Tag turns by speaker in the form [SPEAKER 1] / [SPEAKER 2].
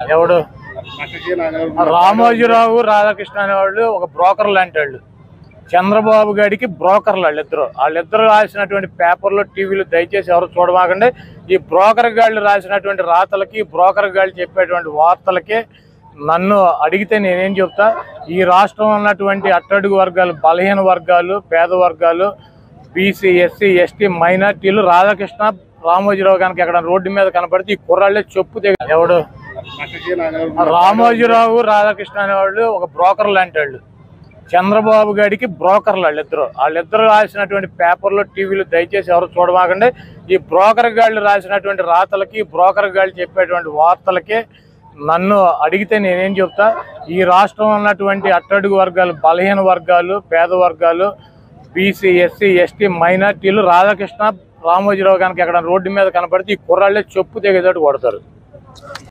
[SPEAKER 1] ఎవడు రామోజీరావు రాధాకృష్ణ అనేవాళ్ళు ఒక బ్రోకర్ లాంటి వాళ్ళు చంద్రబాబు గారికి బ్రోకర్లు వాళ్ళిద్దరు వాళ్ళిద్దరు రాసినటువంటి పేపర్లు టీవీలు దయచేసి ఎవరు చూడమాకండి ఈ బ్రోకర్ గాళ్ళు రాసినటువంటి రాతలకి బ్రోకర్ గాళ్ళు చెప్పేటువంటి వార్తలకి నన్ను అడిగితే నేనేం చెప్తా ఈ రాష్ట్రంలో ఉన్నటువంటి అట్టడుగు వర్గాలు బలహీన వర్గాలు పేద వర్గాలు బీసీ ఎస్సీ ఎస్టీ మైనార్టీలు రాధాకృష్ణ రామోజీరావు కనుక ఎక్కడ రోడ్డు మీద కనపడితే ఈ కుర్రాళ్ళే చెప్పు దిగ ఎవడు రామోజీరావు రాధాకృష్ణ అనేవాళ్ళు ఒక బ్రోకర్ లాంటి వాళ్ళు చంద్రబాబు గారికి బ్రోకర్లు వాళ్ళిద్దరు వాళ్ళిద్దరు రాసినటువంటి పేపర్లు టీవీలు దయచేసి ఎవరు చూడమాకండి ఈ బ్రోకర్ గాళ్ళు రాసినటువంటి రాతలకి బ్రోకర్ గాళ్ళు చెప్పేటువంటి వార్తలకి నన్ను అడిగితే నేనేం చెప్తా ఈ రాష్ట్రంలో ఉన్నటువంటి అట్టడుగు వర్గాలు బలహీన వర్గాలు పేద వర్గాలు బీసీ ఎస్సీ ఎస్టీ మైనార్టీలు రాధాకృష్ణ రామోజీరావు కనుక ఎక్కడ రోడ్డు మీద కనపడితే ఈ కుర్రాళ్ళే చెప్పు దిగేటట్టు కొడతారు